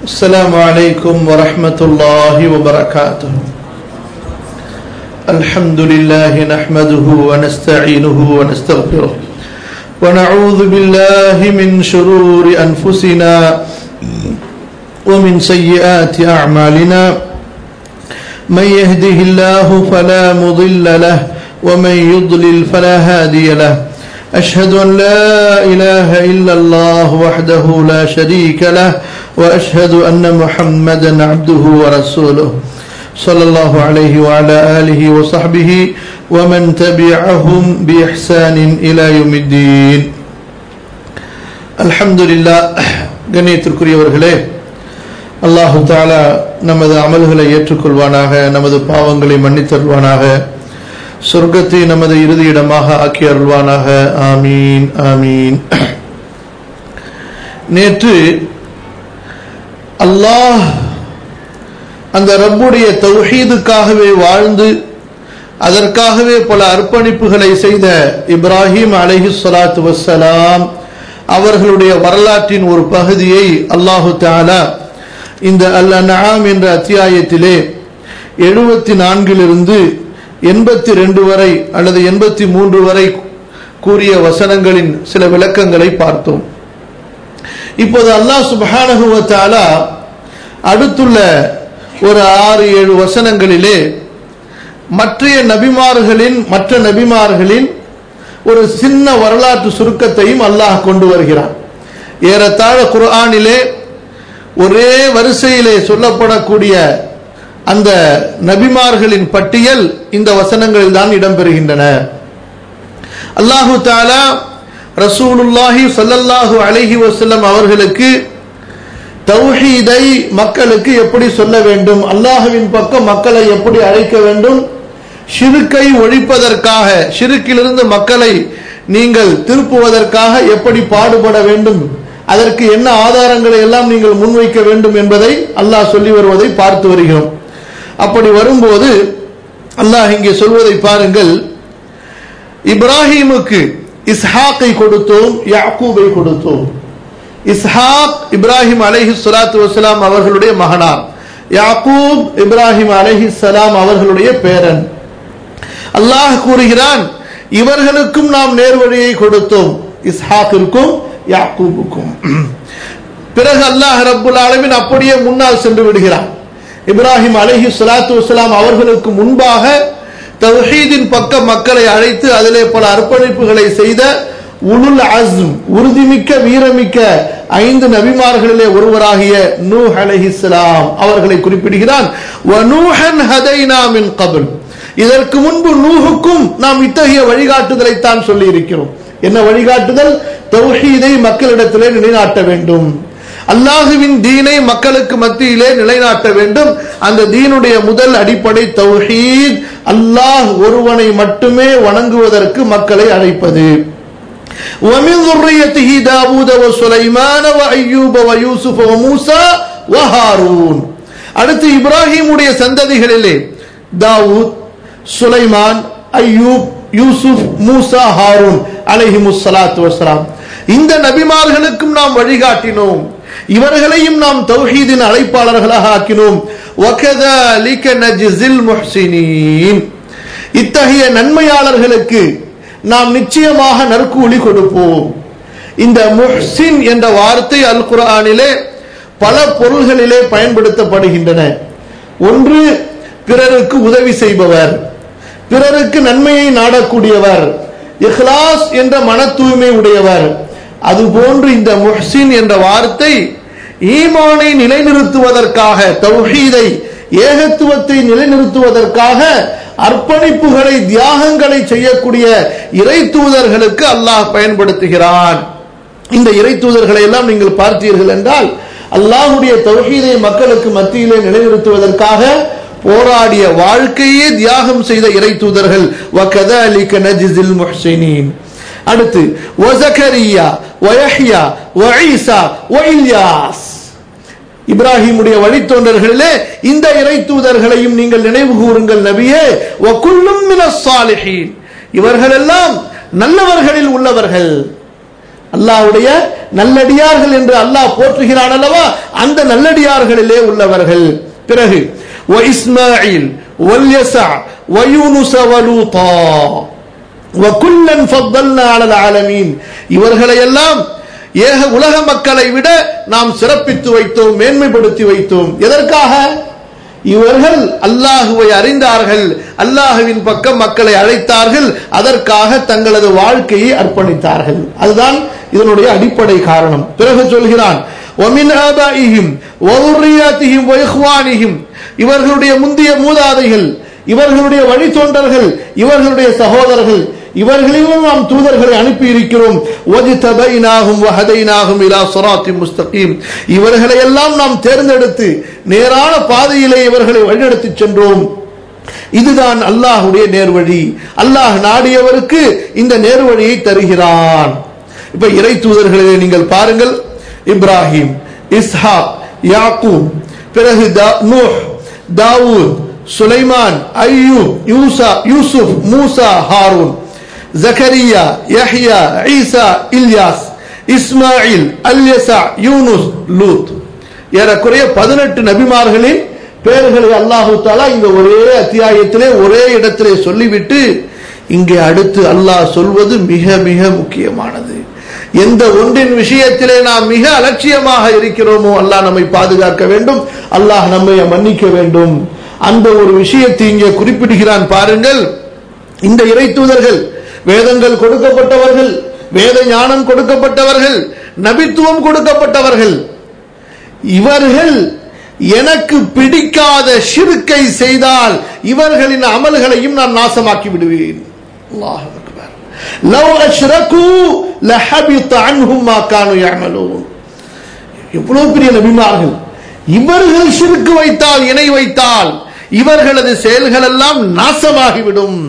السلام عليكم ورحمة الله وبركاته الحمد لله نحمده ونستعينه ونستغفره ونعوذ بالله من شرور أنفسنا ومن سيئات أعمالنا من يهده الله فلا مضل له ومن يضلل فلا هادي له أشهد أن لا إله إلا الله وحده لا شريك له وأشهد أن محمدا عبده ورسوله صلى الله عليه وعلى آله وصحبه ومن تبعهم بإحسان إلى يوم الدين الحمد لله கண்ணியத்திற்குரியவர்களே அல்லாஹு தாலா நமது அமல்களை ஏற்றுக்கொள்வானாக நமது பாவங்களை மன்னித்தருள்வானாக சொர்க்கத்தை நமது இறுதி இடமாக ஆக்கி அருள்வானாக ஆமீன் ஆமீன் நேற்று அல்லாஹ் அந்த ரப்புடைய தௌஹீதுக்காகவே வாழ்ந்து அதற்காகவே பல அர்ப்பணிப்புகளை செய்த இப்ராஹிம் அலஹி சலாத்து வசலாம் அவர்களுடைய வரலாற்றின் ஒரு பகுதியை அல்லாஹு தாலா இந்த அல் அன்ஆம் என்ற அத்தியாயத்திலே எழுபத்தி நான்கிலிருந்து எண்பத்தி ரெண்டு வரை அல்லது எண்பத்தி மூன்று வரை கூறிய வசனங்களின் சில விளக்கங்களை பார்த்தோம் இப்போது அல்லாஹ் சுபஹானகுவத்தாலா அடுத்துள்ள ஒரு ஆறு ஏழு வசனங்களிலே மற்றைய நபிமார்களின் மற்ற நபிமார்களின் ஒரு சின்ன வரலாற்று சுருக்கத்தையும் அல்லாஹ் கொண்டு வருகிறான் ஏறத்தாழ குர்ஆனிலே ஒரே வரிசையிலே சொல்லப்படக்கூடிய அந்த நபிமார்களின் பட்டியல் இந்த வசனங்களில் தான் இடம்பெறுகின்றன அல்லாஹு தாலா ரசூலுல்லாஹி சல்லல்லாஹு அலைஹி வசல்லம் அவர்களுக்கு தௌஹீதை மக்களுக்கு எப்படி சொல்ல வேண்டும் அல்லாஹுவின் பக்கம் மக்களை எப்படி அழைக்க வேண்டும் ஷிருக்கை ஒழிப்பதற்காக ஷிருக்கிலிருந்து மக்களை நீங்கள் திருப்புவதற்காக எப்படி பாடுபட வேண்டும் அதற்கு என்ன ஆதாரங்களை எல்லாம் நீங்கள் முன்வைக்க வேண்டும் என்பதை அல்லாஹ் சொல்லி வருவதை பார்த்து வருகிறோம் அப்படி வரும்போது அல்லாஹ் இங்கே சொல்வதை பாருங்கள் இப்ராஹிமுக்கு இஸ்ஹாக்கை கொடுத்தோம் யாக்கூபை கொடுத்தோம் இஸ்ஹாக் இப்ராஹிம் அலஹி சலாத்து வசலாம் அவர்களுடைய மகனார் யாக்கூப் இப்ராஹிம் அலஹி சலாம் அவர்களுடைய பேரன் அல்லாஹ் கூறுகிறான் இவர்களுக்கும் நாம் நேர்வழியை கொடுத்தோம் இஸ்ஹாக்கிற்கும் யாக்கூபுக்கும் பிறகு அல்லாஹ் ரப்புல் ஆலமின் அப்படியே முன்னால் சென்று விடுகிறான் இப்ராஹிம் அலஹி சலாத்து வசலாம் அவர்களுக்கு முன்பாக தௌஹீதின் பக்க மக்களை அழைத்து அதிலே பல அர்ப்பணிப்புகளை செய்த உலுல் அஸ்ம் உறுதிமிக்க வீரமிக்க ஐந்து நபிமார்களிலே ஒருவராகிய நூ அலஹிஸ்லாம் அவர்களை குறிப்பிடுகிறான் இதற்கு முன்பு நூஹுக்கும் நாம் இத்தகைய வழிகாட்டுதலை தான் சொல்லி இருக்கிறோம் என்ன வழிகாட்டுதல் தௌஹீதை மக்களிடத்திலே நிலைநாட்ட வேண்டும் அல்லாஹுவின் தீனை மக்களுக்கு மத்தியிலே நிலைநாட்ட வேண்டும் அந்த தீனுடைய முதல் அடிப்படை தௌஹீத் அல்லாஹ் ஒருவனை மட்டுமே வணங்குவதற்கு மக்களை அழைப்பது ومن ذريته داود وسليمان وأيوب ويوسف وموسى وهارون அடுத்து இப்ராஹிமுடைய சந்ததிகளிலே தாவூத் சுலைமான் ஐயூப் யூசுப் மூசா ஹாரூன் அலைஹிமுஸ் சலாத்து வசலாம் இந்த நபிமார்களுக்கும் நாம் வழிகாட்டினோம் இவர்களையும் நாம் தௌஹீதின் அழைப்பாளர்களாக ஆக்கினோம் இத்தகைய நன்மையாளர்களுக்கு நாம் நிச்சயமாக நற்கூலி கொடுப்போம் இந்த முஹ்சின் என்ற வார்த்தை அல் குரானிலே பல பொருள்களிலே பயன்படுத்தப்படுகின்றன ஒன்று பிறருக்கு உதவி செய்பவர் பிறருக்கு நன்மையை நாடக்கூடியவர் இஹ்லாஸ் என்ற மன தூய்மை உடையவர் அதுபோன்று இந்த முஹ்சின் என்ற வார்த்தை ஈமானை நிலைநிறுத்துவதற்காக தௌஹீதை ஏகத்துவத்தை நிலைநிறுத்துவதற்காக அர்ப்பணிப்புகளை தியாகங்களை செய்யக்கூடிய இறை தூதர்களுக்கு அல்லாஹ் பயன்படுத்துகிறான் இந்த இறை தூதர்களை எல்லாம் நீங்கள் பார்த்தீர்கள் என்றால் அல்லாஹுடைய தௌஹீதை மக்களுக்கு மத்தியிலே நிலைநிறுத்துவதற்காக போராடிய வாழ்க்கையே தியாகம் செய்த இறை தூதர்கள் அடுத்து வசகரியா வயஹ்யா வஈசா வஇல்யாஸ் இப்ராஹிமுடைய வழித்தோன்றர்களிலே இந்த இறை தூதர்களையும் நீங்கள் நினைவு கூறுங்கள் நபியே வகுல்லும் மினஸ் சாலிஹீன் இவர்களெல்லாம் நல்லவர்களில் உள்ளவர்கள் அல்லாஹ்வுடைய நல்லடியார்கள் என்று அல்லாஹ் போற்றுகிறான் அல்லவா அந்த நல்லடியார்களிலே உள்ளவர்கள் பிறகு وإسماعيل واليسع ويونس ولوطا وكلا فضلنا على العالمين இவர்களை எல்லாம் ஏக உலக மக்களை விட நாம் சிறப்பித்து வைத்தோம் மேன்மைப்படுத்தி வைத்தோம் எதற்காக இவர்கள் அல்லாஹுவை அறிந்தார்கள் அல்லாஹுவின் பக்கம் மக்களை அழைத்தார்கள் அதற்காக தங்களது வாழ்க்கையை அர்ப்பணித்தார்கள் அதுதான் இதனுடைய அடிப்படை காரணம் பிறகு சொல்கிறான் وَمِنْ آبَائِهِمْ وَذُرِّيَّاتِهِمْ وَإِخْوَانِهِمْ இவர்களுடைய முந்திய மூதாதைகள் இவர்களுடைய வழித்தோன்றர்கள் இவர்களுடைய சகோதரர்கள் இவர்களிலும் நாம் தூதர்களை அனுப்பி இருக்கிறோம் வஜ்தபைனாஹும் வஹதைனாஹும் இலா ஸிராத்தின் முஸ்தகீம் இவர்களை எல்லாம் நாம் தேர்ந்தெடுத்து நேரான பாதையிலே இவர்களை வழிநடத்திச் சென்றோம் இதுதான் அல்லாஹ்வுடைய நேர்வழி அல்லாஹ் நாடியவருக்கு இந்த நேர்வழியை தருகிறான் இப்ப இறை தூதர்களிலே நீங்கள் பாருங்கள் இப்ராஹிம் இஸ்ஹாக் யாக்கூப் பிறகு தா- நூஹ் தாவூத் சுலைமான் அய்யூப் யூசா யூசுப் மூசா ஹாரூன் ஜக்கரியா யஹ்யா ஈசா இல்யாஸ் இஸ்மாயில் அல்யசா யூனுஸ் லூத் ஏறக்குறைய பதினெட்டு நபிமார்களின் பெயர்களை அல்லாஹு தாலா இந்த ஒரே அத்தியாயத்திலே ஒரே இடத்திலே சொல்லிவிட்டு இங்கே அடுத்து அல்லாஹ் சொல்வது மிக மிக முக்கியமானது எந்த ஒன்றின் விஷயத்திலே நாம் மிக அலட்சியமாக இருக்கிறோமோ அல்லாஹ் நம்மை பாதுகாக்க வேண்டும் அல்லாஹ் நம்மை மன்னிக்க வேண்டும் அந்த ஒரு விஷயத்தை இங்கே குறிப்பிடுகிறான் பாருங்கள் இந்த இறை தூதர்கள் வேதங்கள் கொடுக்கப்பட்டவர்கள் வேத ஞானம் கொடுக்கப்பட்டவர்கள் நபித்துவம் கொடுக்கப்பட்டவர்கள் இவர்கள் எனக்கு பிடிக்காத ஷிர்க்கை செய்தால் இவர்களின் அமல்களையும் நான் நாசமாக்கி விடுவேன் அல்லாஹ் அக்பர் லவ் அஷ்ரகு லஹபித அன்ஹும் மா கானு யஅமலூன் எவ்வளவு பெரிய நபிமார்கள் இவர்கள் ஷிர்க்கு வைத்தால் இணை வைத்தால் இவர்களது செயல்கள் எல்லாம் நாசமாகிவிடும்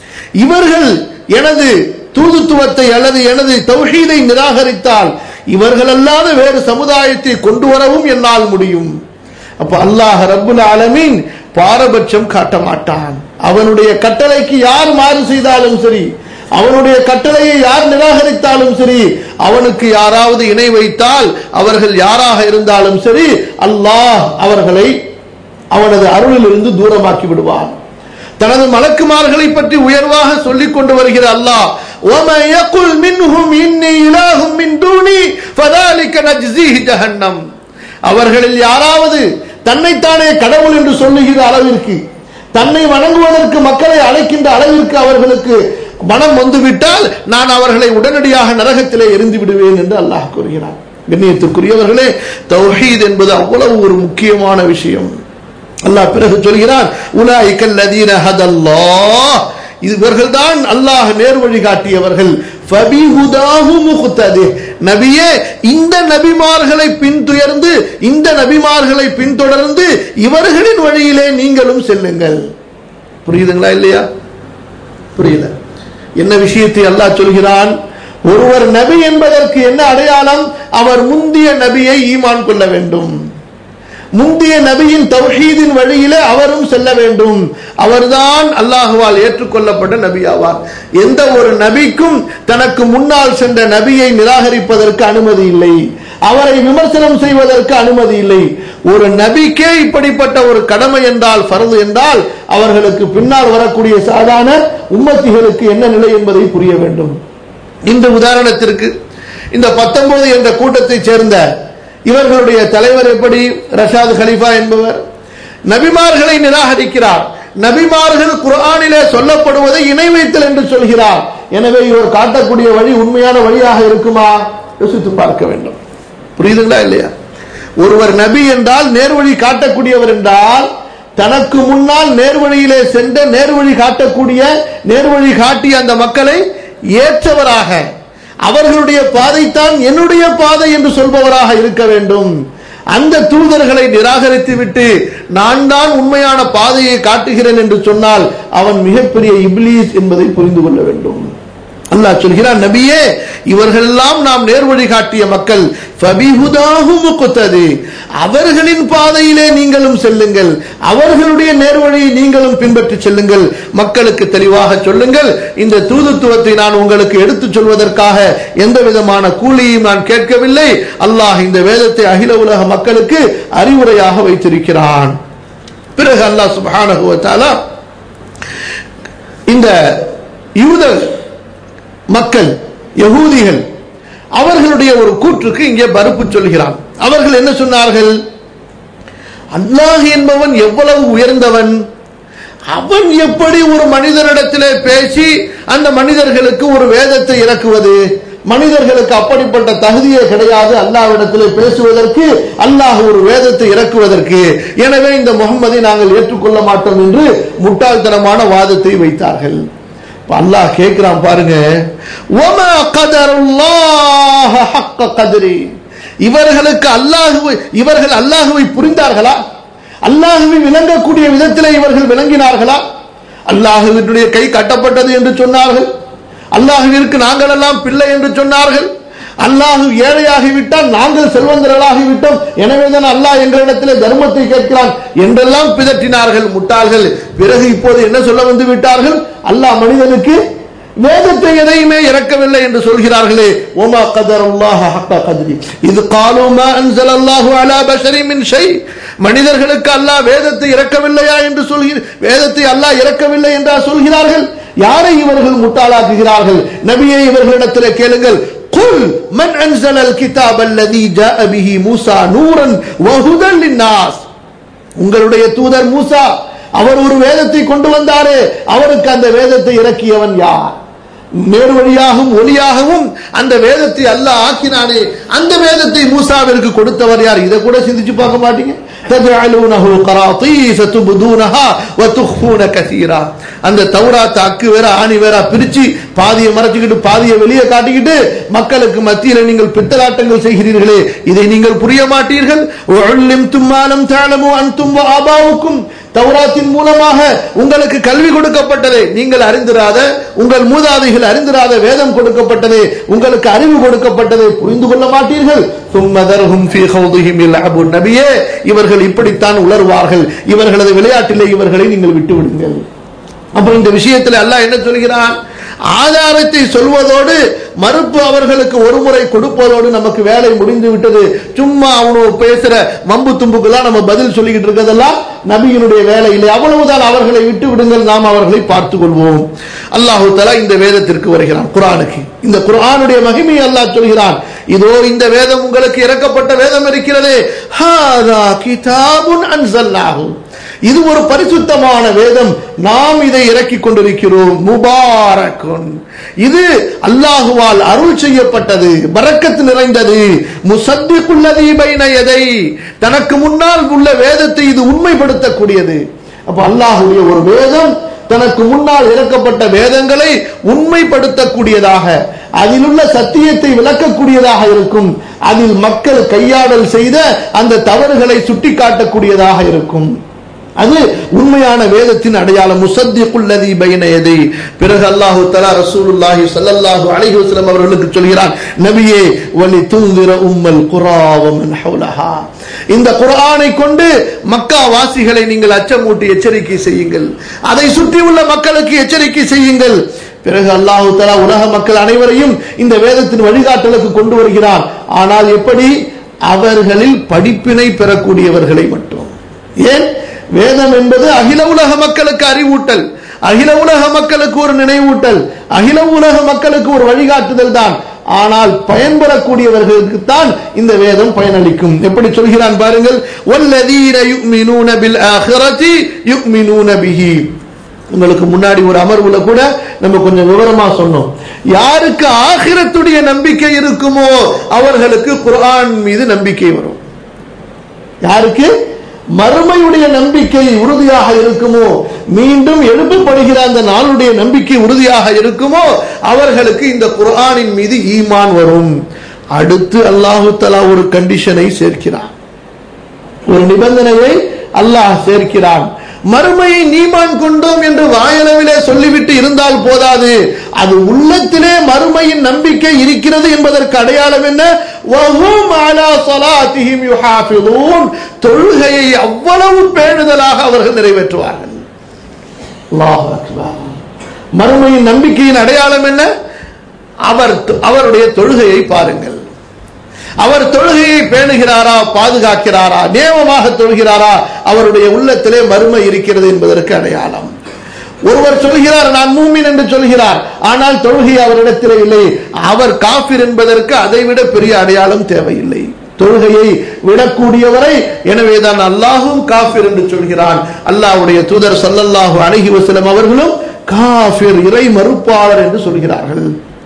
இவர்கள் எனது தூதுத்துவத்தை அல்லது எனது தௌஹீதை நிராகரித்தால் இவர்கள் அல்லாத வேறு சமுதாயத்தை கொண்டு வரவும் என்னால் முடியும் அப்ப அல்லாஹ் ரப்புல் ஆலமீன் பாரபட்சம் காட்ட மாட்டான் அவனுடைய கட்டளைக்கு யார் மாறு செய்தாலும் சரி அவனுடைய கட்டளையை யார் நிராகரித்தாலும் சரி அவனுக்கு யாராவது இணை வைத்தால் அவர்கள் யாராக இருந்தாலும் சரி அல்லாஹ் அவர்களை அவனது அருளிலிருந்து தூரமாக்கி விடுவான் தனது மலக்குமார்களை பற்றி உயர்வாக சொல்லிக் கொண்டு வருகிற அல்லாஹ் وَمَن يَقُلْ مِنْهُمْ إِنِّي إِلَٰهٌ مِّن دُونِي فَذَٰلِكَ نَجْزِيهِ جَهَنَّمْ அவர்களில் யாராவது தன்னைத்தானே கடவுள் என்று சொல்லுகிற அளவிற்கு தன்னை வணங்குவதற்கு மக்களை அழைக்கின்ற அளவிற்கு அவர்களுக்கு மனம் வந்துவிட்டால் நான் அவர்களை உடனடியாக நரகத்திலே எரிந்து விடுவேன் என்று அல்லாஹ் கூறுகிறான் கண்ணியத்துக்குரியவர்களே தௌஹீத் என்பது அவ்வளவு ஒரு முக்கியமான விஷயம் அல்லாஹ் பிறகு சொல்கிறான் உலாய்கல் லதீன ஹதல்லாஹ் இவர்கள்தான் அல்லாஹ் நேர்வழி காட்டியவர்கள் ஃபபிஹுதாஹு முஹ்ததி நபியே இந்த நபிமார்களை பின்துயர்ந்து இந்த நபிமார்களை பின்தொடர்ந்து இவர்களின் வழியிலே நீங்களும் செல்லுங்கள் புரியுதுங்களா இல்லையா புரியல என்ன விஷயத்தை அல்லாஹ் சொல்கிறான் ஒருவர் நபி என்பதற்கு என்ன அடையாளம் அவர் முந்திய நபியை ஈமான் கொள்ள வேண்டும் முந்திய நபியின் தௌஹீதின் வழியிலே அவரும் செல்ல வேண்டும் அவர்தான் அல்லாஹுவால் ஏற்றுக்கொள்ளப்பட்ட நபி ஆவார் எந்த ஒரு நபிக்கும் தனக்கு முன்னால் சென்ற நபியை நிராகரிப்பதற்கு அனுமதி இல்லை அவரை விமர்சனம் செய்வதற்கு அனுமதி இல்லை ஒரு நபிக்கே இப்படிப்பட்ட ஒரு கடமை என்றால் ஃபர்து என்றால் அவர்களுக்கு பின்னால் வரக்கூடிய சாதாரண உம்மத்திகளுக்கு என்ன நிலை என்பதை புரிய வேண்டும் இந்த உதாரணத்திற்கு இந்த பத்தொன்பது என்ற கூட்டத்தைச் சேர்ந்த இவர்களுடைய தலைவர் எப்படி ரஷாத் கலீஃபா என்பவர் நபிமார்களை நிராகரிக்கிறார் நபிமார்கள் குர்ஆனிலே சொல்லப்படுவதை இணை வைத்தல் என்று சொல்கிறார் எனவே இவர் காட்டக்கூடிய வழி உண்மையான வழியாக இருக்குமா யோசித்து பார்க்க வேண்டும் புரியுதுங்களா இல்லையா ஒருவர் நபி என்றால் நேர்வழி காட்டக்கூடியவர் என்றால் தனக்கு முன்னால் நேர்வழியிலே சென்ற நேர்வழி காட்டக்கூடிய நேர்வழி காட்டிய அந்த மக்களை ஏற்றவராக அவர்களுடைய பாதைத்தான் என்னுடைய பாதை என்று சொல்பவராக இருக்க வேண்டும் அந்த தூதர்களை நிராகரித்து விட்டு நான் தான் உண்மையான பாதையை காட்டுகிறேன் என்று சொன்னால் அவன் மிகப்பெரிய இப்லீஸ் என்பதை புரிந்து கொள்ள வேண்டும் அல்லாஹ் சொல்கிறான் நபியே இவர்களெல்லாம் நாம் நேர்வழி காட்டிய மக்கள் ஃபபிஹுதாஹும் முக்தது அவர்களின் பாதையிலே நீங்களும் செல்லுங்கள் அவர்களுடைய நேர்வழியை நீங்களும் பின்பற்றி செல்லுங்கள் மக்களுக்கு தெளிவாக சொல்லுங்கள் இந்த தூதுத்துவத்தை நான் உங்களுக்கு எடுத்துச் சொல்வதற்காக எந்த விதமான கூலியும் நான் கேட்கவில்லை அல்லாஹ் இந்த வேதத்தை அகில உலக மக்களுக்கு அறிவுரையாக வைத்திருக்கிறான் பிறகு அல்லாஹ் சுப்ஹானஹு வ தஆலா இந்த யூத மக்கள் யகூதிகள் அவர்களுடைய ஒரு கூற்றுக்கு இங்கே பருப்பு சொல்கிறான் அவர்கள் என்ன சொன்னார்கள் அல்லாஹ் என்பவன் எவ்வளவு உயர்ந்தவன் அவன் எப்படி ஒரு மனிதனிடத்திலே பேசி அந்த மனிதர்களுக்கு ஒரு வேதத்தை இறக்குவது மனிதர்களுக்கு அப்படிப்பட்ட தகுதியே கிடையாது அல்லாஹ்விடத்திலே பேசுவதற்கு அல்லாஹ் ஒரு வேதத்தை இறக்குவதற்கு எனவே இந்த முகம்மதை நாங்கள் ஏற்றுக்கொள்ள மாட்டோம் என்று முட்டாள்தனமான வாதத்தை வைத்தார்கள் இப்ப அல்லாஹ் கேட்கிறான் பாருங்க ஒமா கதருல்லாஹ ஹக்க கதிரி இவர்களுக்கு அல்லாஹுவை இவர்கள் அல்லாஹுவை புரிந்தார்களா அல்லாஹுவை விளங்கக்கூடிய விதத்திலே இவர்கள் விளங்கினார்களா அல்லாஹுவினுடைய கை கட்டப்பட்டது என்று சொன்னார்கள் அல்லாஹுவிற்கு நாங்கள் எல்லாம் பிள்ளை என்று சொன்னார்கள் அல்லாஹு ஏழையாகிவிட்டால் நாங்கள் செல்வந்தர்களாகிவிட்டோம் எனவேதான் அல்லாஹ் எங்களிடத்திலே தர்மத்தை கேட்கிறான் என்றெல்லாம் பிதற்றினார்கள் முட்டாள்கள் பிறகு இப்போது என்ன சொல்ல வந்து விட்டார்கள் அல்லாஹ் மனிதனுக்கு வேதத்தை எதையுமே இறக்கவில்லை என்று சொல்கிறார்களே ஓமா கதர் அல்லாஹ் ஹக்க கத்ரி இது காலுமா அன்சல் அல்லாஹு அலா பஷரி மின் ஷை மனிதர்களுக்கு அல்லாஹ் வேதத்தை இறக்கவில்லையா என்று சொல்கிற வேதத்தை அல்லாஹ் இறக்கவில்லை என்றா சொல்கிறார்கள் யாரை இவர்கள் முட்டாளாக்குகிறார்கள் நபியை இவர்களிடத்தில் கேளுங்கள் قل من انزل الكتاب الذي جاء به موسى نورا وهدى للناس உங்களுடைய தூதர் மூசா அவர் ஒரு வேதத்தை கொண்டு வந்தாரே அவருக்கு அந்த வேதத்தை இறக்கியவன் யார் நேர்வழியாகவும் ஒளியாகவும் அந்த வேதத்தை அல்லாஹ் ஆக்கினானே அந்த வேதத்தை மூசாவிற்கு கொடுத்தவர் யார் இதை கூட சிந்திச்சு பார்க்க மாட்டீங்க تجعلونه قراطيس تبدونها وتخفون كثيرا அந்த தௌராத் அக்கு வேற ஆணி வேற பிரிச்சு பாதியை மறைச்சுக்கிட்டு பாதியை வெளியே காட்டிக்கிட்டு மக்களுக்கு மத்தியில நீங்கள் பித்தலாட்டங்கள் செய்கிறீர்களே இதை நீங்கள் புரிய மாட்டீர்கள் وعلمتم ما لم تعلموا انتم وآباؤكم தௌராத்தின் மூலமாக உங்களுக்கு கல்வி கொடுக்கப்பட்டதே நீங்கள் அறிந்திராத உங்கள் மூதாதைகள் அறிந்திராத வேதம் கொடுக்கப்பட்டதே உங்களுக்கு அறிவு கொடுக்கப்பட்டதை புரிந்து கொள்ள மாட்டீர்கள் சும்மதர்ஹும் ஃபீ ஹௌதிஹிம் யல்அபுன் நபியே இவர்கள் இப்படித்தான் உளறுவார்கள் இவர்களது விளையாட்டிலே இவர்களை நீங்கள் விட்டு விடுங்கள் அப்ப இந்த விஷயத்தில் அல்லாஹ் என்ன சொல்கிறான் ஆதாரத்தை சொல்வதோடு மறுப்பு அவர்களுக்கு ஒரு முறை கொடுப்பதோடு நமக்கு வேலை முடிந்து விட்டது சும்மா அவனு பேசுற மம்பு தும்புக்கெல்லாம் நம்ம பதில் சொல்லிக்கிட்டு இருக்கிறதெல்லாம் நபியினுடைய வேலை இல்லை அவ்வளவுதான் அவர்களை விட்டு விடுங்கள் நாம் அவர்களை பார்த்துக் கொள்வோம் அல்லாஹு தலா இந்த வேதத்திற்கு வருகிறான் குரானுக்கு இந்த குரானுடைய மகிமையை அல்லாஹ் சொல்கிறான் இதோ இந்த வேதம் உங்களுக்கு இறக்கப்பட்ட வேதம் இருக்கிறதே ஹாதா கிதாபுன் அன்சல்லாஹு இது ஒரு பரிசுத்தமான வேதம் நாம் இதை இறக்கி கொண்டிருக்கிறோம் முபாரக்குன் இது அல்லாஹுவால் அருள் செய்யப்பட்டது பரக்கத்து நிறைந்தது முசத்திக்குள்ளதி பைன எதை தனக்கு முன்னால் உள்ள வேதத்தை இது உண்மைப்படுத்தக்கூடியது அப்ப அல்லாஹுடைய ஒரு வேதம் தனக்கு முன்னால் இறக்கப்பட்ட வேதங்களை உண்மைப்படுத்தக்கூடியதாக அதில் உள்ள சத்தியத்தை விளக்கக்கூடியதாக இருக்கும் அதில் மக்கள் கையாடல் செய்த அந்த தவறுகளை சுட்டிக்காட்டக்கூடியதாக இருக்கும் அது உண்மையான வேதத்தின் அடையாளம் முசத்திக்குள்ளதி பயனயதை பிறகு அல்லாஹு தலா ரசூலுல்லாஹி ஸல்லல்லாஹு அலைஹி வஸல்லம் அவர்களுக்கு சொல்கிறான் நபியே வலி துந்திர உம்மல் குராவமன் ஹவுலஹா இந்த குர்ஆனை கொண்டு மக்கா வாசிகளை நீங்கள் அச்சமூட்டி எச்சரிக்கை செய்யுங்கள் அதை சுற்றியுள்ள மக்களுக்கு எச்சரிக்கை செய்யுங்கள் பிறகு அல்லாஹு தலா உலக மக்கள் அனைவரையும் இந்த வேதத்தின் வழிகாட்டலுக்கு கொண்டு வருகிறான் ஆனால் எப்படி அவர்களில் படிப்பினை பெறக்கூடியவர்களை மட்டும் ஏன் வேதம் என்பது அகில உலக மக்களுக்கு அறிவூட்டல் அகில உலக மக்களுக்கு ஒரு நினைவூட்டல் அகில உலக மக்களுக்கு ஒரு வழிகாட்டுதல் தான் ஆனால் பயன்பெறக்கூடியவர்களுக்கு தான் இந்த வேதம் பயனளிக்கும் எப்படி சொல்கிறான் பாருங்கள் வல்லதீன யுமினூன பில் ஆஹிரதி யுமினூன பிஹி உங்களுக்கு முன்னாடி ஒரு அமர்வுல கூட நம்ம கொஞ்சம் விவரமா சொன்னோம் யாருக்கு ஆகிரத்துடைய நம்பிக்கை இருக்குமோ அவர்களுக்கு குர்ஆன் மீது நம்பிக்கை வரும் யாருக்கு மறுமையுடைய நம்பிக்கை உறுதியாக இருக்குமோ மீண்டும் எழுப்பப்படுகிற அந்த நாளுடைய நம்பிக்கை உறுதியாக இருக்குமோ அவர்களுக்கு இந்த குர்ஆனின் மீது ஈமான் வரும் அடுத்து அல்லாஹு தலா ஒரு கண்டிஷனை சேர்க்கிறான் ஒரு நிபந்தனையை அல்லாஹ் சேர்க்கிறான் மறுமையை நீமான் கொண்டோம் என்று வாயளவிலே சொல்லிவிட்டு இருந்தால் போதாது அது உள்ளத்திலே மறுமையின் நம்பிக்கை இருக்கிறது என்பதற்கு அடையாளம் என்ன வஹும் அலா ஸலாத்திஹிம் யுஹாஃபிதூன் தொழுகையை அவ்வளவு பேணுதலாக அவர்கள் நிறைவேற்றுவார்கள் அல்லாஹ் அக்பர் மறுமையின் நம்பிக்கையின் அடையாளம் என்ன அவர் அவருடைய தொழுகையை பாருங்கள் அவர் தொழுகையை பேணுகிறாரா பாதுகாக்கிறாரா நேமமாக தொழுகிறாரா அவருடைய உள்ளத்திலே மறுமை இருக்கிறது என்பதற்கு அடையாளம் ஒருவர் சொல்கிறார் நான் மூமின் என்று சொல்கிறார் ஆனால் தொழுகை அவரிடத்திலே இல்லை அவர் காபிர் என்பதற்கு அதைவிட பெரிய அடையாளம் தேவையில்லை தொழுகையை விடக்கூடியவரை எனவேதான் அல்லாஹும் காஃபிர் என்று சொல்கிறான் அல்லாஹ்வுடைய தூதர் ஸல்லல்லாஹு அலைஹி வஸல்லம் அவர்களும் காஃபிர் இறை மறுப்பாளர் என்று சொல்கிறார்கள்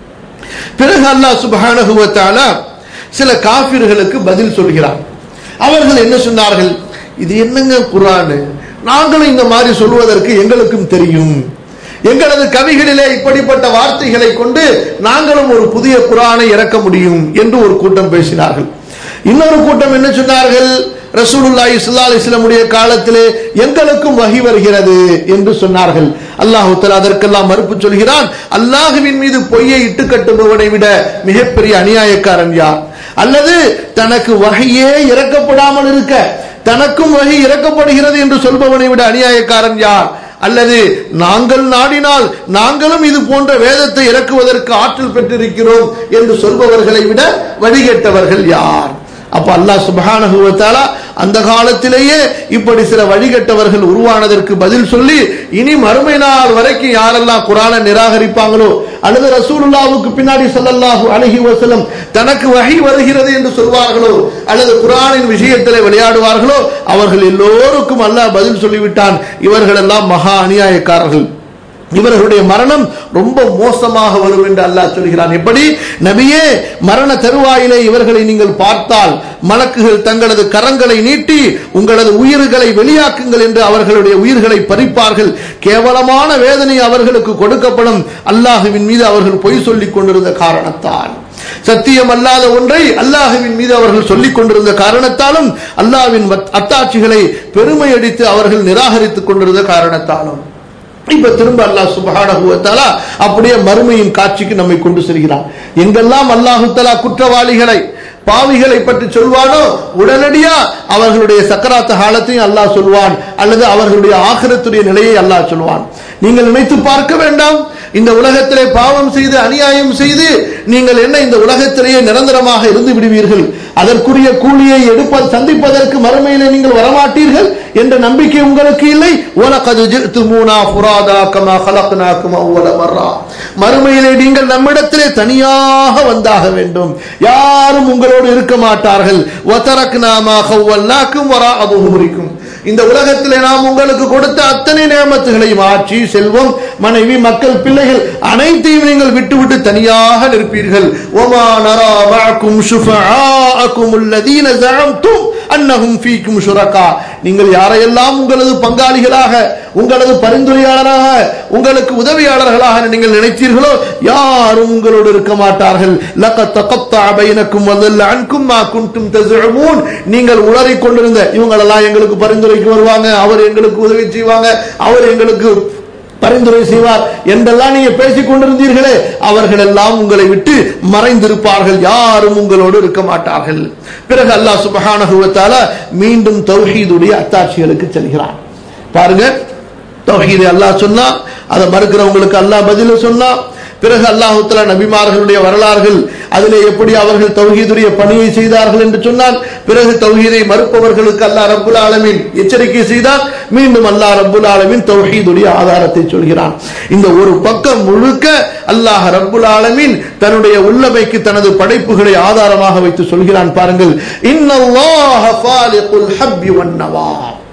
பிறகு அல்லாஹ் சுப்ஹானஹு வ தஆலா சில காஃபிர்களுக்கு பதில் சொல்கிறார் அவர்கள் என்ன சொன்னார்கள் இது என்னங்க குர்ஆன் நாங்களும் இந்த மாதிரி சொல்வதற்கு எங்களுக்கும் தெரியும் எங்களது கவிகளிலே இப்படிப்பட்ட வார்த்தைகளை கொண்டு நாங்களும் ஒரு புதிய குரானை இறக்க முடியும் என்று ஒரு கூட்டம் பேசினார்கள் இன்னொரு கூட்டம் என்ன சொன்னார்கள் ரசூலுல்லாஹி ஸல்லல்லாஹு அலைஹி வஸல்லமுடைய காலத்திலே எங்களுக்கும் வஹி வருகிறது என்று சொன்னார்கள் அல்லாஹ் தஆலா அதற்கெல்லாம் மறுப்பு சொல்கிறான் அல்லாஹ்வின் மீது பொய்யை இட்டு கட்டுபவனை விட மிகப்பெரிய அநியாயக்காரன் யார் அல்லது தனக்கு வகையே இறக்கப்படாமல் இருக்க தனக்கும் வகை இறக்கப்படுகிறது என்று சொல்பவனை விட அநியாயக்காரன் யார் அல்லது நாங்கள் நாடினால் நாங்களும் இது போன்ற வேதத்தை இறக்குவதற்கு ஆற்றல் பெற்றிருக்கிறோம் என்று சொல்பவர்களை விட வழிகெட்டவர்கள் யார் அப்ப அல்லாஹ் சுப்ஹானஹு வ தஆலா அந்த காலத்திலேயே இப்படி சில வழிகட்டவர்கள் உருவானதற்கு பதில் சொல்லி இனி மறுமை நாள் வரைக்கும் யாரெல்லாம் குரானை நிராகரிப்பாங்களோ அல்லது ரசூலுல்லாவுக்கு பின்னாடி ஸல்லல்லாஹு அலைஹி வஸல்லம் தனக்கு வஹி வருகிறது என்று சொல்வார்களோ அல்லது குரானின் விஷயத்திலே விளையாடுவார்களோ அவர்கள் எல்லோருக்கும் அல்லாஹ் பதில் சொல்லிவிட்டான் இவர்கள் எல்லாம் மகா அநியாயக்காரர்கள் இவர்களுடைய மரணம் ரொம்ப மோசமாக வரும் என்று அல்லாஹ் சொல்கிறான் எப்படி நபியே மரண தருவாயிலே இவர்களை நீங்கள் பார்த்தால் மலக்குகள் தங்களது கரங்களை நீட்டி உங்களது உயிர்களை வெளியாக்குங்கள் என்று அவர்களுடைய உயிர்களை பறிப்பார்கள் கேவலமான வேதனை அவர்களுக்கு கொடுக்கப்படும் அல்லாஹுவின் மீது அவர்கள் பொய் சொல்லிக் கொண்டிருந்த காரணத்தால் சத்தியம் அல்லாத ஒன்றை அல்லாஹுவின் மீது அவர்கள் சொல்லிக் கொண்டிருந்த காரணத்தாலும் அல்லாஹ்வின் அத்தாட்சிகளை பெருமை அடித்து அவர்கள் நிராகரித்துக் கொண்டிருந்த காரணத்தாலும் இப்ப திரும்ப அல்லாஹ் சுபஹானஹு வ தஆலா அப்படியே மறுமையின் காட்சிக்கு நம்மை கொண்டு செல்கிறான் எங்கெல்லாம் அல்லாஹு தஆலா குற்றவாளிகளை பாவிகளை பற்றி சொல்வானோ உடனடியா அவர்களுடைய சக்கராத்த காலத்தையும் அல்லாஹ் சொல்வான் அல்லது அவர்களுடைய ஆகிரத்துடைய நிலையை அல்லாஹ் சொல்வான் நீங்கள் நினைத்து பார்க்க வேண்டாம் இந்த உலகத்திலே பாவம் செய்து அநியாயம் செய்து நீங்கள் என்ன இந்த உலகத்திலேயே நிரந்தரமாக இருந்து விடுவீர்கள் அதற்குரிய கூலியை எடுப்ப சந்திப்பதற்கு மறுமையிலே நீங்கள் வரமாட்டீர்கள் என்ற நம்பிக்கை உங்களுக்கு இல்லை உலகது ஜித்துமூனா ஃபுராதா கமா ஹலக்னாக்கும் அவ்வள மர்ரா மறுமையிலே நீங்கள் நம்மிடத்திலே தனியாக வந்தாக வேண்டும் யாரும் உங்களோடு இருக்க மாட்டார்கள் வதரக்னாமா ஹவ்வல்னாக்கும் வரா அபுஹுரிக்கும் இந்த உலகத்திலே நாம் உங்களுக்கு கொடுத்த அத்தனை நேமத்துகளையும் ஆட்சி செல்வம் மனைவி மக்கள் பிள்ளைகள் அனைத்தையும் நீங்கள் விட்டுவிட்டு தனியாக நிற்பீர்கள் ஒமா நரா மஅக்கும் ஷுஃபஆஅக்கும் அல்லதீன ஜஅம்தும் அன்னஹும் ஃபீக்கும் ஷுரகா நீங்கள் யாரையெல்லாம் உங்களது பங்காளிகளாக உங்களது பரிந்துரையாளராக உங்களுக்கு உதவியாளர்களாக நீங்கள் நினைத்தீர்களோ யாரும் உங்களோடு இருக்க மாட்டார்கள் லகத் தகத்தா பைனக்கும் வதல்ல அன்கும் மா குன்தும் தஸ்உமூன் நீங்கள் உளறிக் கொண்டிருந்த இவங்களெல்லாம் எங்களுக்கு பரிந்துரைக்கு வருவாங்க அவர் எங்களுக்கு உதவி செய்வாங்க அவர் எங்களுக்கு பரிந்துரை செய்வார் என்றெல்லாம் நீங்க பேசிக் கொண்டிருந்தீர்களே அவர்கள் எல்லாம் உங்களை விட்டு மறைந்திருப்பார்கள் யாரும் உங்களோடு இருக்க மாட்டார்கள் பிறகு அல்லாஹ் சுபஹானஹு வ தஆலா மீண்டும் தௌஹீதுடைய அத்தாட்சிகளுக்கு செல்கிறான் பாருங்க தௌஹீதை அல்லாஹ் சொன்னா அதை மறுக்கிறவங்களுக்கு அல்லாஹ் பதில சொன்னா பிறகு அல்லாஹு தஆலா நபிமார்களுடைய வரலாறுகள் அதிலே எப்படி அவர்கள் தௌஹீதுடைய பணியை செய்தார்கள் என்று சொன்னான் பிறகு தௌஹீதை மறுப்பவர்களுக்கு அல்லாஹ் ரப்புல் ஆலமீன் எச்சரிக்கை செய்தான் மீண்டும் அல்லாஹ் ரப்புல் ஆலமீன் தௌஹீதுடைய ஆதாரத்தை சொல்கிறான் இந்த ஒரு பக்கம் முழுக்க அல்லாஹ் ரப்புல் ஆலமீன் தன்னுடைய உள்ளமைக்கு தனது படைப்புகளை ஆதாரமாக வைத்து சொல்கிறான் பாருங்கள் இன்னல்லாஹ ஃபாலிகுல் ஹப்பி வன்னவா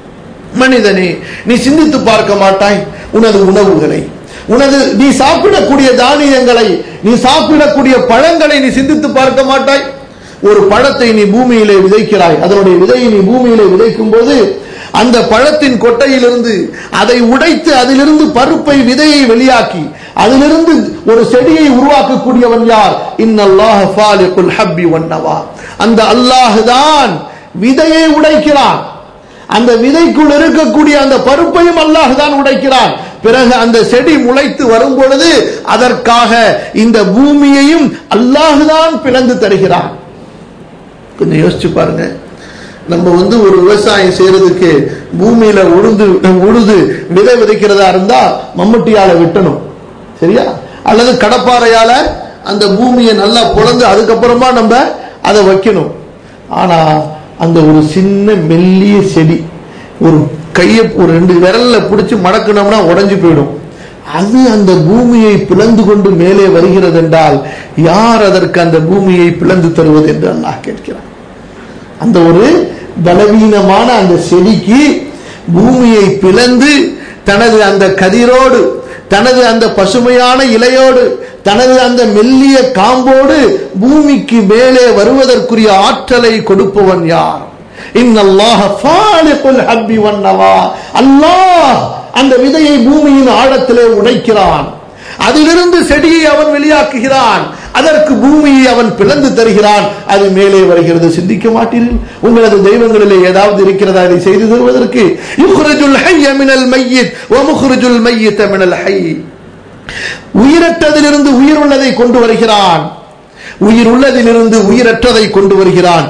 மனிதனே நீ சிந்தித்து பார்க்க மாட்டாய் உனது உணவுகளை உனது நீ சாப்பிடக்கூடிய தானியங்களை நீ சாப்பிடக்கூடிய பழங்களை நீ சிந்தித்து பார்க்க மாட்டாய் ஒரு பழத்தை நீ பூமியிலே விதைக்கிறாய் அதனுடைய விதையை நீ பூமியிலே விதைக்கும் போது அந்த பழத்தின் கொட்டையிலிருந்து அதை உடைத்து அதிலிருந்து பருப்பை விதையை வெளியாக்கி அதிலிருந்து ஒரு செடியை உருவாக்கக்கூடியவன் யார் இன்னல்லாஹ் ஃபாலிகுல் ஹப்பி வன்னவா அந்த அல்லாஹ் தான் விதையை உடைக்கிறான் அந்த விதைக்குள் இருக்கக்கூடிய அந்த பருப்பையும் அல்லாஹ் தான் உடைக்கிறான் பிறகு அந்த செடி முளைத்து வரும் பொழுது அதற்காக இந்த பூமியையும் அல்லாஹுதான் பிளந்து தருகிறான் கொஞ்சம் யோசிச்சு பாருங்க நம்ம வந்து ஒரு விவசாயம் செய்யறதுக்கு பூமியில உழுது உழுது விதை விதைக்கிறதா இருந்தா மம்முட்டியால வெட்டணும் சரியா அல்லது கடப்பாறையால அந்த பூமியை நல்லா புலந்து அதுக்கப்புறமா நம்ம அதை வைக்கணும் ஆனா அந்த ஒரு சின்ன மெல்லிய செடி ஒரு கையை ஒரு ரெண்டு விரல்ல பிடிச்சு மடக்கணும்னா உடைஞ்சு போயிடும் அது அந்த பூமியை பிளந்து கொண்டு மேலே வருகிறது என்றால் யார் அதற்கு அந்த பூமியை பிளந்து தருவது என்று அல்லாஹ் கேட்கிறான் அந்த ஒரு பலவீனமான அந்த செடிக்கு பூமியை பிளந்து தனது அந்த கதிரோடு தனது அந்த பசுமையான இலையோடு தனது அந்த மெல்லிய காம்போடு பூமிக்கு மேலே வருவதற்குரிய ஆற்றலை கொடுப்பவன் யார் இன்னல்லாஹ ஃபாலிகுல் ஹப்பி வன்னவா அல்லாஹ் அந்த விதையை பூமியின் ஆழத்திலே உடைக்கிறான் அதிலிருந்து செடியை அவன் வெளியாக்குகிறான் அதற்கு பூமியை அவன் பிளந்து தருகிறான் அது மேலே வருகிறது சிந்திக்க மாட்டீர்கள் உங்களது தெய்வங்களிலே ஏதாவது இருக்கிறதா இதை செய்து தருவதற்கு யுக்ரஜுல் ஹய்ய மினல் மையித் வ முக்ரிஜுல் மையித மினல் ஹய் உயிரற்றதிலிருந்து உயிர் உள்ளதை கொண்டு வருகிறான் உயிர் உள்ளதிலிருந்து உயிரற்றதை கொண்டு வருகிறான்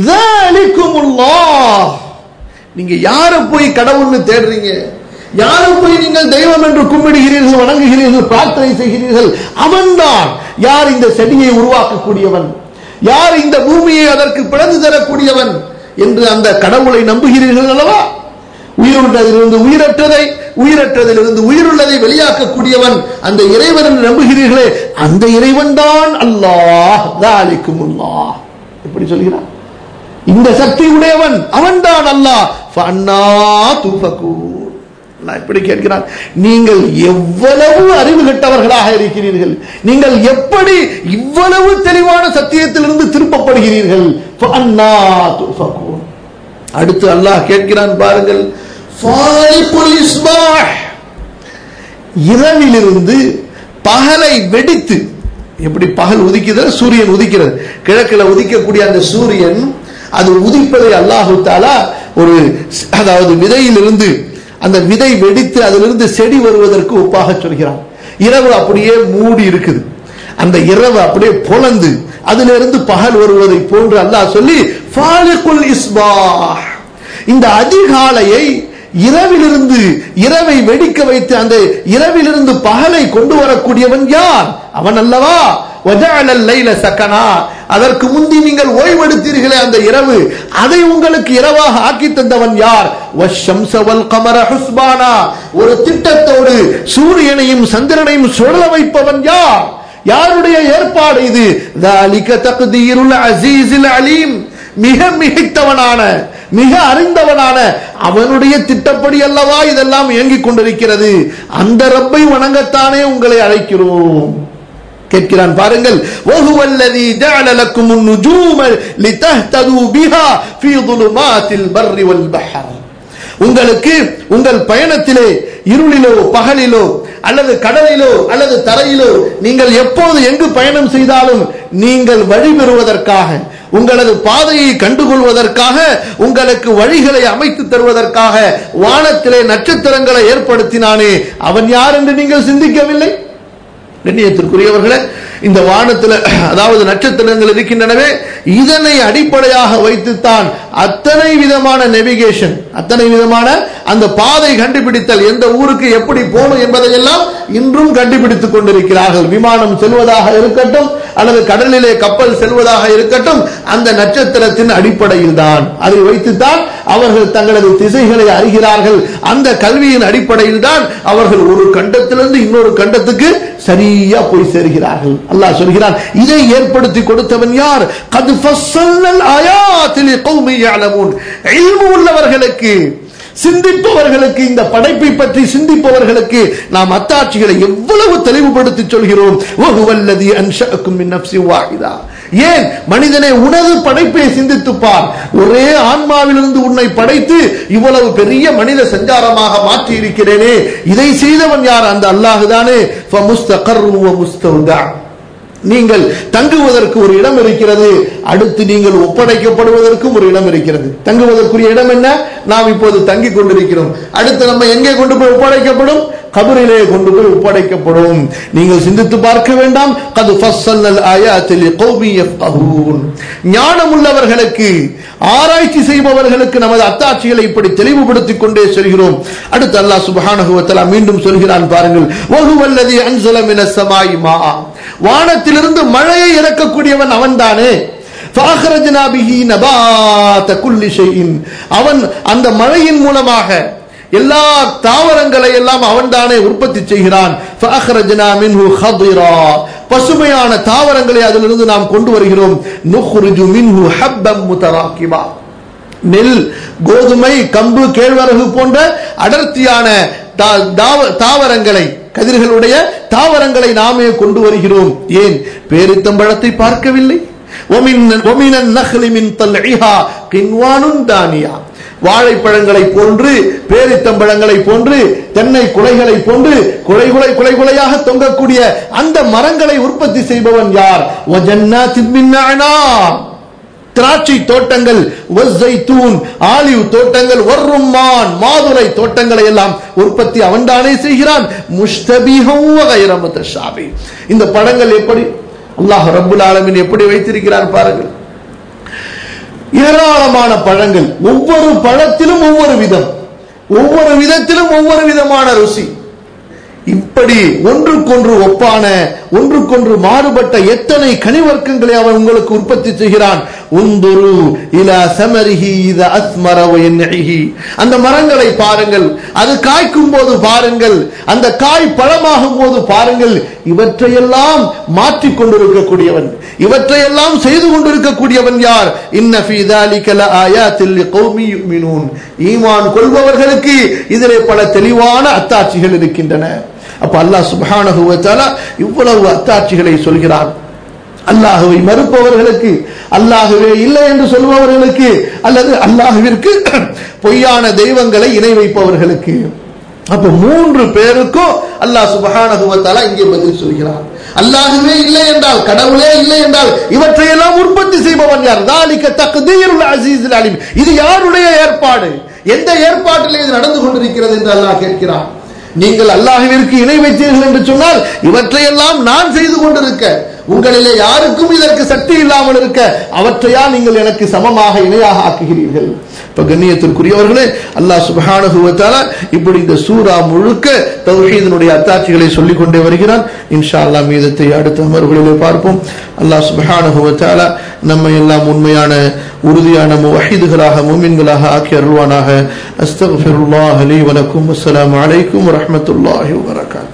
ذَلِكُمُ நீங்க யார போய் கடவுள்னு தேடுறீங்க யார போய் நீங்கள் தெய்வம் என்று கும்பிடுகிறீர்கள் வணங்குகிறீர்கள் பிரார்த்தனை செய்கிறீர்கள் அவன்தான் யார் இந்த செடியை உருவாக்கக்கூடியவன் யார் இந்த பூமியை அதற்கு பிளந்து தரக்கூடியவன் என்று அந்த கடவுளை நம்புகிறீர்கள் அல்லவா உயிருள்ளதிலிருந்து உயிரற்றதை உயிரற்றதிலிருந்து உயிருள்ளதை வெளியாக்கக்கூடியவன் அந்த இறைவன் என்று நம்புகிறீர்களே அந்த இறைவன் தான் அல்லாஹ் தாலிக்கும் அல்லாஹ் எப்படி சொல்கிறான் இந்த சக்தி உடையவன் அவன்தான் அல்லாஹ் ஃபன்னா தூஃபகூன் அல்லாஹ் இப்படி கேட்கிறான் நீங்கள் எவ்வளவு அறிவு கெட்டவர்களாக இருக்கிறீர்கள் நீங்கள் எப்படி இவ்வளவு தெளிவான சத்தியத்திலிருந்து திருப்பப்படுகிறீர்கள் ஃபன்னா தூஃபகூன் அடுத்து அல்லாஹ் கேட்கிறான் பாருங்கள் ஃபாலிகுல் இஸ்பாஹ் இரவிலிருந்து பகலை வெடித்து எப்படி பகல் உதிக்குது சூரியன் உதிக்கிறது கிழக்கில் உதிக்கக்கூடிய அந்த சூரியன் அது உதிப்பதை அல்லாஹு தாலா ஒரு அதாவது விதையிலிருந்து அந்த விதை வெடித்து அதிலிருந்து செடி வருவதற்கு ஒப்பாக சொல்கிறான் இரவு அப்படியே மூடி இருக்குது அந்த இரவு அப்படியே பொலந்து அதிலிருந்து பகல் வருவதை போன்று அல்லாஹ் சொல்லி ஃபாலிகுல் இஸ்பாஹ் இந்த அதிகாலையை இரவிலிருந்து இரவை வெடிக்க வைத்து அந்த இரவிலிருந்து பகலை கொண்டு வரக்கூடியவன் யார் அவன் அல்லவா சக்கனா அதற்கு முந்தி நீங்கள் ஓய்வெடுத்தீர்களே அந்த இரவு அதை உங்களுக்கு இரவாக ஆக்கி தந்தவன் யார் கமர ஹுஸ்பானா ஒரு திட்டத்தோடு சூரியனையும் சந்திரனையும் சுழல வைப்பவன் யார் யாருடைய ஏற்பாடு இது தக்தீருல் அசீஸில் அலீம் மிக மிகைத்தவனான மிக அறிந்தவனான அவனுடைய திட்டப்படி அல்லவா இதெல்லாம் இயங்கிக் கொண்டிருக்கிறது அந்த ரப்பை வணங்கத்தானே உங்களை அழைக்கிறோம் கேட்கிறான் பாருங்கள் وهو الذي جعل لكم النجوم لتهتدوا بها في ظلمات البر والبحر உங்களுக்கு உங்கள் பயணத்திலே இருளிலோ பகலிலோ அல்லது கடலிலோ அல்லது தரையிலோ நீங்கள் எப்போது எங்கு பயணம் செய்தாலும் நீங்கள் வழி பெறுவதற்காக உங்களது பாதையை கண்டுகொள்வதற்காக உங்களுக்கு வழிகளை அமைத்து தருவதற்காக வானத்திலே நட்சத்திரங்களை ஏற்படுத்தினானே அவன் யார் என்று நீங்கள் சிந்திக்கவில்லை கண்ணியத்திற்குரியவர்களே இந்த வானத்தில் அதாவது நட்சத்திரங்கள் இருக்கின்றனவே இதனை அடிப்படையாக வைத்துத்தான் அத்தனை விதமான நெவிகேஷன் அத்தனை விதமான அந்த பாதை கண்டுபிடித்தல் எந்த ஊருக்கு எப்படி போகணும் என்பதையெல்லாம் இன்றும் கண்டுபிடித்துக் கொண்டிருக்கிறார்கள் விமானம் செல்வதாக இருக்கட்டும் அல்லது கடலிலே கப்பல் செல்வதாக இருக்கட்டும் அந்த நட்சத்திரத்தின் அடிப்படையில் தான் அதை வைத்துத்தான் அவர்கள் தங்களது திசைகளை அறிகிறார்கள் அந்த கல்வியின் அடிப்படையில் தான் அவர்கள் ஒரு கண்டத்திலிருந்து இன்னொரு கண்டத்துக்கு சரியா போய் சேர்கிறார்கள் அல்லாஹ் சொல்கிறான் இதை ஏற்படுத்தி கொடுத்தவன் யார் கது ஃபஸ்ஸல்னல் ஆயாத்தில் கௌமி யஅலமூன் இல்மு உள்ளவர்களுக்கு சிந்திப்பவர்களுக்கு இந்த படைப்பை பற்றி சிந்திப்பவர்களுக்கு நாம் அத்தாட்சிகளை எவ்வளவு தெளிவுபடுத்தி சொல்கிறோம் வல்லதி அன்ஷஅக்கும் மின் நஃப்ஸின் வாஹிதா ஏன் மனிதனே உனது படைப்பை சிந்தித்துப்பார் ஒரே ஆன்மாவிலிருந்து உன்னை படைத்து இவ்வளவு பெரிய மனித சஞ்சாரமாக மாற்றி இருக்கிறேனே இதை செய்தவன் யார் அந்த அல்லாஹுதானே ஃபமுஸ்தகர் வ முஸ்தௌதா நீங்கள் தங்குவதற்கு ஒரு இடம் இருக்கிறது அடுத்து நீங்கள் ஒப்படைக்கப்படுவதற்கும் ஒரு இடம் இருக்கிறது தங்குவதற்குரிய இடம் என்ன நாம் இப்போது தங்கிக் கொண்டிருக்கிறோம் அடுத்து நம்ம எங்கே கொண்டு போய் ஒப்படைக்கப்படும் கபரிலே கொண்டு போய் ஒப்படைக்கப்படும் நீங்கள் சிந்தித்து பார்க்க வேண்டாம் கது ஃபஸ்ஸல்னல் ஆயாத்தி லிகௌமி யஃப்கஹூன் ஞானம் உள்ளவர்களுக்கு ஆராய்ச்சி செய்பவர்களுக்கு நமது அத்தாட்சிகளை இப்படி தெளிவுபடுத்திக் கொண்டே செல்கிறோம் அடுத்து அல்லாஹ் சுப்ஹானஹு வ தஆலா மீண்டும் சொல்கிறான் பாருங்கள் வஹுவல்லதி அன்ஸல மினஸ் ஸமாஇ மாஆ வானத்திலிருந்து மழையை இறக்கக்கூடியவன் அவன்தானே فأخرجنا به نبات كل شيء அவன் அந்த மழையின் மூலமாக எல்லா தாவரங்களை எல்லாம் அவன்தானே உற்பத்தி செய்கிறான் فأخرجنا منه خضرا பசுமையான தாவரங்களை அதிலிருந்து நாம் கொண்டு வருகிறோம் نخرج منه حبا متراكبا நெல் கோதுமை கம்பு கேழ்வரகு போன்ற அடர்த்தியான தா- தாவ- தாவரங்களை கதிர்களுடைய தாவரங்களை நாமே கொண்டு வருகிறோம் ஏன் பேரித்தம்பழத்தை பார்க்கவில்லை ومن- ومن النخل من طلعها قنوان دانية வாழைப்பழங்களை போன்று பேரித்தம்பழங்களை போன்று தென்னை குலைகளை போன்று குலை குலை குலை குலையாக தொங்கக்கூடிய அந்த மரங்களை உற்பத்தி செய்பவன் யார் وَجَنَّاتٍ مِّن أَعْنَابٍ திராட்சை தோட்டங்கள் வஸ்ஸைத்தூன் ஆலிவ் தோட்டங்கள் வர்ரும்மான் மாதுளை தோட்டங்களை எல்லாம் உற்பத்தி அவன்தானே செய்கிறான் முஷ்தபிஹம் வ கைர முத்தஷாபி இந்த படங்கள் எப்படி அல்லாஹ் ரப்புல் ஆலமீன் எப்படி வைத்திருக்கிறார் பாருங்கள் ஏராளமான பழங்கள் ஒவ்வொரு பழத்திலும் ஒவ்வொரு விதம் ஒவ்வொரு விதத்திலும் ஒவ்வொரு விதமான ருசி இப்படி ஒன்றுக்கொன்று ஒப்பான ஒன்றுக்கொன்று மாறுபட்ட எத்தனை கனிவர்க்கங்களை அவன் உங்களுக்கு உற்பத்தி செய்கிறான் உந்துரு இலா சமரிஹி இத அஸ்மர வயன்னிஹி அந்த மரங்களை பாருங்கள் அது காய்க்கும் போது பாருங்கள் அந்த காய் பழமாகும் போது பாருங்கள் இவற்றையெல்லாம் மாற்றிக் கொண்டிருக்கக்கூடியவன் இவற்றையெல்லாம் செய்து கொண்டிருக்கக்கூடியவன் யார் இன்ன ஃபீ ذلك لآيات لقوم يؤمنون ஈமான் கொள்பவர்களுக்கு இதிலே பல தெளிவான அத்தாட்சிகள் இருக்கின்றன அப்ப அல்லாஹ் சுப்ஹானஹு வ தஆலா இவ்வளவு அத்தாட்சிகளை சொல்கிறான் அல்லாஹுவை மறுப்பவர்களுக்கு அல்லாஹுவே இல்லை என்று சொல்பவர்களுக்கு அல்லது அல்லாஹுவிற்கு பொய்யான தெய்வங்களை இணை வைப்பவர்களுக்கு அப்ப மூன்று பேருக்கும் அல்லாஹ் சுப்ஹானஹு வ தஆலா இங்கே பதில் சொல்கிறான் அல்லாஹுவே இல்லை என்றால் கடவுளே இல்லை என்றால் இவற்றையெல்லாம் உற்பத்தி செய்பவன் யார் தாலிக்க தக்தீருல் அசீஸுல் அலீம் இது யாருடைய ஏற்பாடு எந்த ஏற்பாட்டில் இது நடந்து கொண்டிருக்கிறது என்று அல்லாஹ் கேட்கிறான் நீங்கள் அல்லாஹ்விற்கு இணை வைத்தீர்கள் என்று சொன்னால் இவற்றையெல்லாம் நான் செய்து கொண்டிருக்க உங்களிலே யாருக்கும் இதற்கு சக்தி இல்லாமல் இருக்க அவற்றையா நீங்கள் எனக்கு சமமாக இணையாக ஆக்குகிறீர்கள் இப்ப கண்ணியத்திற்குரியவர்களே அல்லாஹ் சுப்ஹானஹு வ தஆலா இப்படி இந்த சூரா முழுக்க தௌஹீதினுடைய அத்தாட்சிகளை சொல்லிக் கொண்டே வருகிறான் இன்ஷா அல்லாஹ் மீதத்தை அடுத்த அமர்வுகளிலே பார்ப்போம் அல்லாஹ் சுப்ஹானஹு வ தஆலா நம்மை எல்லாம் உண்மையான உறுதியான முவஹிதுகளாக மூமின்களாக ஆக்கி அருள்வானாக அஸ்தக்ஃபிருல்லாஹ் லீ வலக்கும் அஸ்ஸலாமு அலைக்கும் வரஹ்மத்துல்லாஹி வபரகாத்துஹு